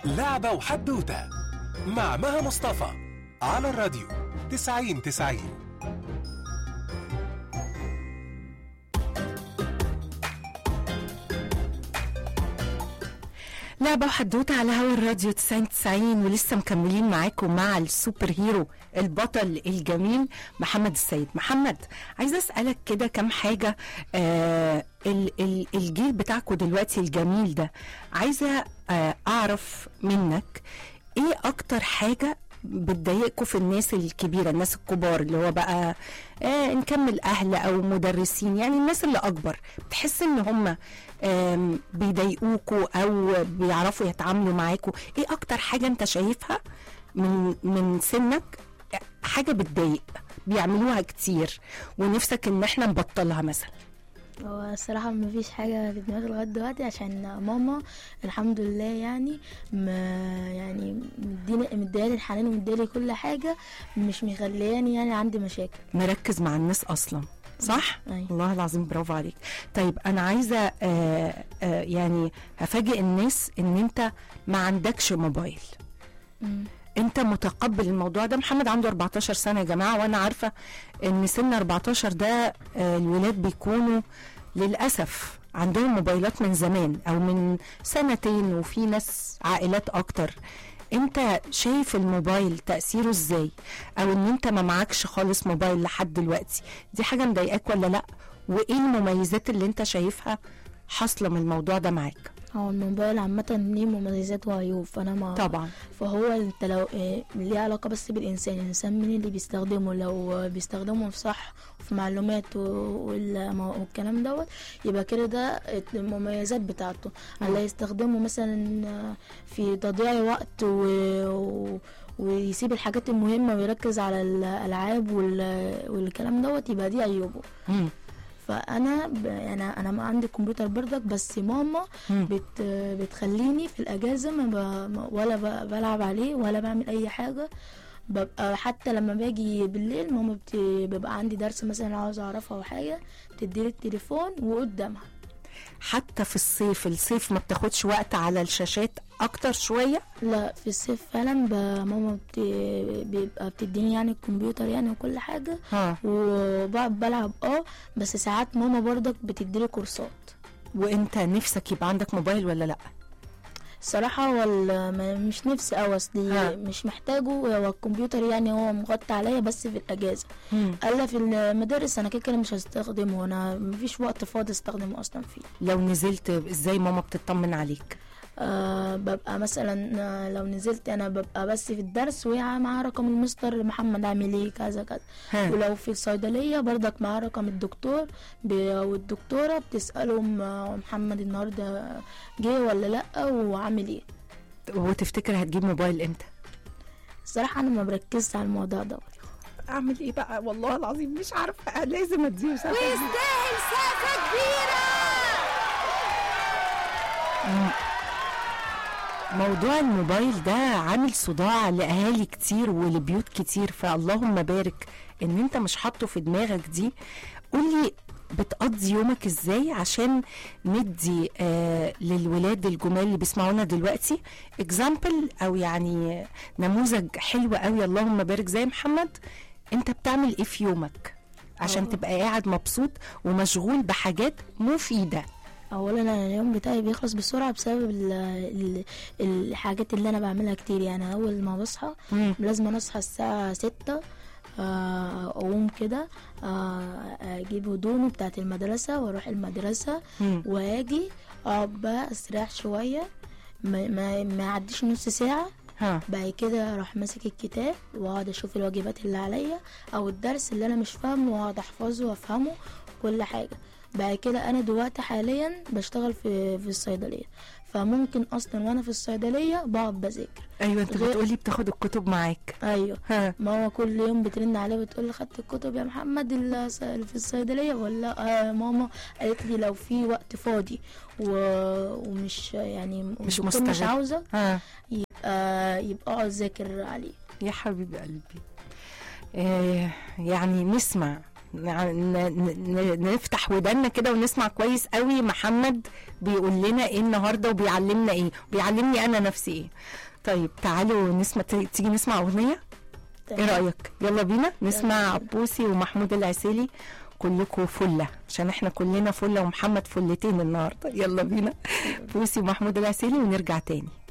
لعبة وحدوتة مع مها مصطفى على الراديو 90 90 لعبة وحدوتة على هوا الراديو 90 90 ولسه مكملين معاكم مع السوبر هيرو البطل الجميل محمد السيد محمد عايزة أسألك كده كم حاجة آه ال ال الجيل بتاعكم دلوقتي الجميل ده عايزة آه أعرف منك إيه أكتر حاجة بتضايقكم في الناس الكبيرة الناس الكبار اللي هو بقى آه إن كان من الأهل أو مدرسين يعني الناس اللي أكبر بتحس إن هم آم، بيضايقوكوا أو بيعرفوا يتعاملوا معاكوا إيه أكتر حاجة أنت شايفها من من سنك حاجة بتضايق بيعملوها كتير ونفسك إن إحنا نبطلها مثلا هو الصراحة مفيش حاجة في دماغي لغاية دلوقتي عشان ماما الحمد لله يعني ما يعني مديني مديالي الحنان ومديالي كل حاجة مش مخلياني يعني عندي مشاكل مركز مع الناس اصلا صح أيوة. الله العظيم برافو عليك طيب انا عايزه آه آه يعني هفاجئ الناس ان انت ما عندكش موبايل مم. انت متقبل الموضوع ده محمد عنده 14 سنه يا جماعه وانا عارفه ان سن 14 ده آه الولاد بيكونوا للاسف عندهم موبايلات من زمان او من سنتين وفي ناس عائلات اكتر انت شايف الموبايل تاثيره ازاي او ان انت ما معكش خالص موبايل لحد دلوقتي دي حاجه مضايقاك ولا لا وايه المميزات اللي انت شايفها حاصله من الموضوع ده معاك هو الموبايل عامة ليه مميزات وعيوب فأنا ما طبعا فهو انت لو إيه، ليه علاقة بس بالإنسان الإنسان مين اللي بيستخدمه لو بيستخدمه في صح وفي معلومات و- والم- والكلام دوت يبقى كده ده المميزات بتاعته اللي يستخدمه مثلا في تضييع وقت و... و... ويسيب الحاجات المهمة ويركز على الألعاب وال... والكلام دوت يبقى دي عيوبه مم. فأنا ب... يعني أنا ما عندي كمبيوتر بردك بس ماما مم. بت بتخليني في الاجازه ما ب... ما- ولا ب... بلعب عليه ولا بعمل اي حاجه ببقى حتى لما باجي بالليل ماما بت... بيبقى عندي درس مثلا عاوز اعرفه او حاجه تديلي التليفون وقدامها حتى في الصيف الصيف ما بتاخدش وقت على الشاشات اكتر شويه لا في الصيف فعلا ب... ماما بت... بيبقى بتديني يعني الكمبيوتر يعني وكل حاجه ها وبقعد بلعب اه بس ساعات ماما برضك بتديلي كورسات وانت نفسك يبقى عندك موبايل ولا لا صراحة هو ال- ما- مش نفسي أوي ها. أصلي مش محتاجه هو الكمبيوتر يعني هو مغطى عليا بس في الأجازة مم. ألا في المدارس أنا كده كده مش هستخدمه أنا مفيش وقت فاضي استخدمه أصلا فيه لو نزلت ازاي ماما بتطمن عليك أه ببقى مثلا آه، لو نزلت أنا ببقى بس في الدرس وهي معاها رقم المستر محمد عامل ايه كذا كذا ها ولو في الصيدلية برضك معاه رقم الدكتور ب- والدكتورة بتسألهم آه، محمد النهاردة جه ولا لأ وعامل ايه وتفتكر هتجيب موبايل امتى الصراحة أنا ما بركزش على الموضوع ده اعمل ايه بقى والله العظيم مش عارفه لازم اديه سفه ويستاهل سقفة كبيرة موضوع الموبايل ده عامل صداع لاهالي كتير ولبيوت كتير فاللهم بارك ان انت مش حاطه في دماغك دي قولي بتقضي يومك ازاي عشان ندي آه للولاد الجمال اللي بيسمعونا دلوقتي اكزامبل او يعني نموذج حلو قوي اللهم بارك زي محمد انت بتعمل ايه في يومك عشان آه. تبقى قاعد مبسوط ومشغول بحاجات مفيده اولا انا اليوم بتاعي بيخلص بسرعه بسبب ال ال الحاجات اللي انا بعملها كتير يعني اول ما بصحى مم. لازم أنا اصحى الساعه ستة آه، اقوم كده آه، اجيب هدومي بتاعت المدرسه واروح المدرسه مم. واجي اقعد بقى استريح شويه ما, ما, ما يعديش نص ساعه ها بعد كده اروح ماسك الكتاب واقعد اشوف الواجبات اللي عليا او الدرس اللي انا مش فاهمه واقعد احفظه وافهمه كل حاجه بعد كده انا دلوقتي حاليا بشتغل في في الصيدليه فممكن اصلا وانا في الصيدليه بقعد بذاكر ايوه انت غير- بتقولي بتاخد الكتب معاك ايوه ها ماما كل يوم بترن عليا بتقول لي خدت الكتب يا محمد اللي ص- اللي في الصيدليه ولا آه ماما قالت لي لو في وقت فاضي و... ومش يعني مش والدكتور مش مستغل. عاوزه ها يبقى يبقى اقعد ذاكر عليه يا حبيب قلبي آه يعني نسمع نع- ن- ن- نفتح ودنا كده ونسمع كويس قوي محمد بيقول لنا ايه النهارده وبيعلمنا ايه بيعلمني انا نفسي ايه طيب تعالوا نسمع ت- تيجي نسمع اغنيه ايه رايك يلا بينا نسمع بوسي ومحمود العسيلي كلكم فله عشان احنا كلنا فله ومحمد فلتين النهارده يلا بينا بوسي ومحمود العسيلي ونرجع تاني